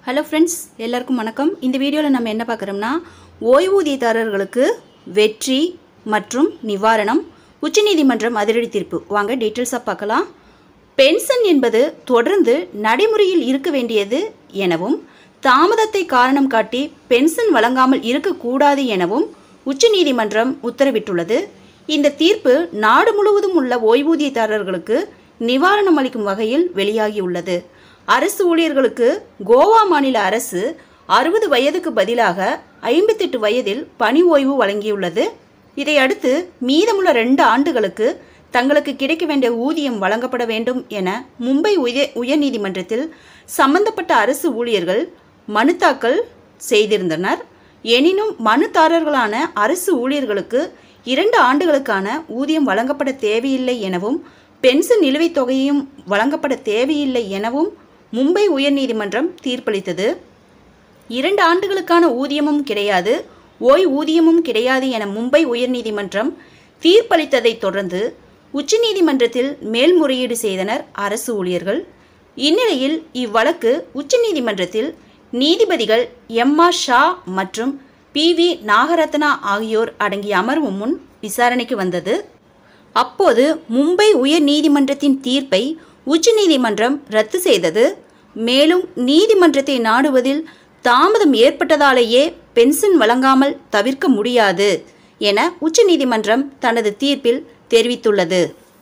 hello friends எல்லாருக்கும் வணக்கம் இந்த வீடியோவில் நம்ம என்ன பார்க்குறோம்னா ஓய்வூதியதாரர்களுக்கு வெற்றி மற்றும் நிவாரணம் உச்சநீதிமன்றம் அதிரடி தீர்ப்பு வாங்க டீட்டெயில்ஸாக பார்க்கலாம் பென்ஷன் என்பது தொடர்ந்து நடைமுறையில் இருக்க வேண்டியது எனவும் தாமதத்தை காரணம் காட்டி பென்ஷன் வழங்காமல் இருக்கக்கூடாது எனவும் உச்சநீதிமன்றம் உத்தரவிட்டுள்ளது இந்த தீர்ப்பு நாடு முழுவதும் உள்ள ஓய்வூதியதாரர்களுக்கு நிவாரணம் அளிக்கும் வகையில் வெளியாகியுள்ளது அரசு ஊழியர்களுக்கு கோவா மாநில அரசு அறுபது வயதுக்கு பதிலாக ஐம்பத்தெட்டு வயதில் பணி ஓய்வு வழங்கியுள்ளது இதையடுத்து மீதமுள்ள ரெண்டு ஆண்டுகளுக்கு தங்களுக்கு கிடைக்க வேண்டிய ஊதியம் வழங்கப்பட வேண்டும் என மும்பை உய உயர்நீதிமன்றத்தில் சம்பந்தப்பட்ட அரசு ஊழியர்கள் மனு தாக்கல் செய்திருந்தனர் எனினும் மனுதாரர்களான அரசு ஊழியர்களுக்கு இரண்டு ஆண்டுகளுக்கான ஊதியம் வழங்கப்பட தேவையில்லை எனவும் பென்ஷன் நிலுவைத் தொகையும் வழங்கப்பட தேவையில்லை எனவும் மும்பை உயர்நீதிமன்றம் தீர்ப்பளித்தது இரண்டு ஆண்டுகளுக்கான ஊதியமும் கிடையாது ஓய்வூதியமும் கிடையாது என மும்பை உயர்நீதிமன்றம் தீர்ப்பளித்ததைத் தொடர்ந்து உச்சநீதிமன்றத்தில் மேல்முறையீடு செய்தனர் அரசு ஊழியர்கள் இந்நிலையில் இவ்வழக்கு உச்சநீதிமன்றத்தில் நீதிபதிகள் எம் ஆர் ஷா மற்றும் பி வி நாகரத்னா ஆகியோர் அடங்கிய அமர்வு முன் விசாரணைக்கு வந்தது அப்போது மும்பை உயர் நீதிமன்றத்தின் தீர்ப்பை உச்சநீதிமன்றம் ரத்து செய்தது மேலும் நீதிமன்றத்தை நாடுவதில் தாமதம் ஏற்பட்டதாலேயே பென்ஷன் வழங்காமல் தவிர்க்க முடியாது என உச்சநீதிமன்றம் தனது தீர்ப்பில் தெரிவித்துள்ளது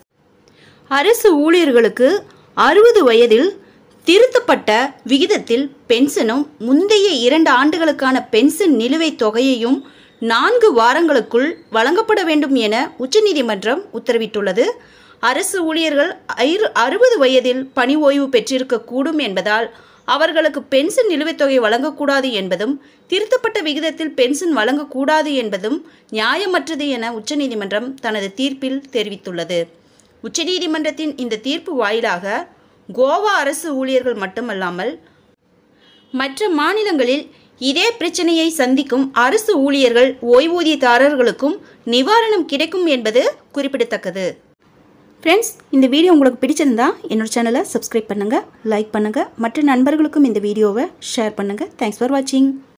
அரசு ஊழியர்களுக்கு அறுபது வயதில் திருத்தப்பட்ட விகிதத்தில் பென்ஷனும் முந்தைய இரண்டு ஆண்டுகளுக்கான பென்ஷன் நிலுவைத் தொகையையும் நான்கு வாரங்களுக்குள் வழங்கப்பட வேண்டும் என உச்சநீதிமன்றம் உத்தரவிட்டுள்ளது அரசு ஊழியர்கள் ஐரு அறுபது வயதில் பணி ஓய்வு பெற்றிருக்கக்கூடும் என்பதால் அவர்களுக்கு பென்ஷன் நிலுவைத் தொகை வழங்கக்கூடாது என்பதும் திருத்தப்பட்ட விகிதத்தில் பென்ஷன் வழங்கக்கூடாது என்பதும் நியாயமற்றது என உச்சநீதிமன்றம் தனது தீர்ப்பில் தெரிவித்துள்ளது உச்சநீதிமன்றத்தின் இந்த தீர்ப்பு வாயிலாக கோவா அரசு ஊழியர்கள் மட்டுமல்லாமல் மற்ற மாநிலங்களில் இதே பிரச்சனையை சந்திக்கும் அரசு ஊழியர்கள் ஓய்வூதியதாரர்களுக்கும் நிவாரணம் கிடைக்கும் என்பது குறிப்பிடத்தக்கது ஃப்ரெண்ட்ஸ் இந்த வீடியோ உங்களுக்கு பிடிச்சிருந்தா என்னோட சேனலை சப்ஸ்கிரைப் பண்ணுங்கள் லைக் பண்ணுங்கள் மற்ற நண்பர்களுக்கும் இந்த வீடியோவை ஷேர் பண்ணுங்கள் தேங்க்ஸ் ஃபார் வாட்சிங்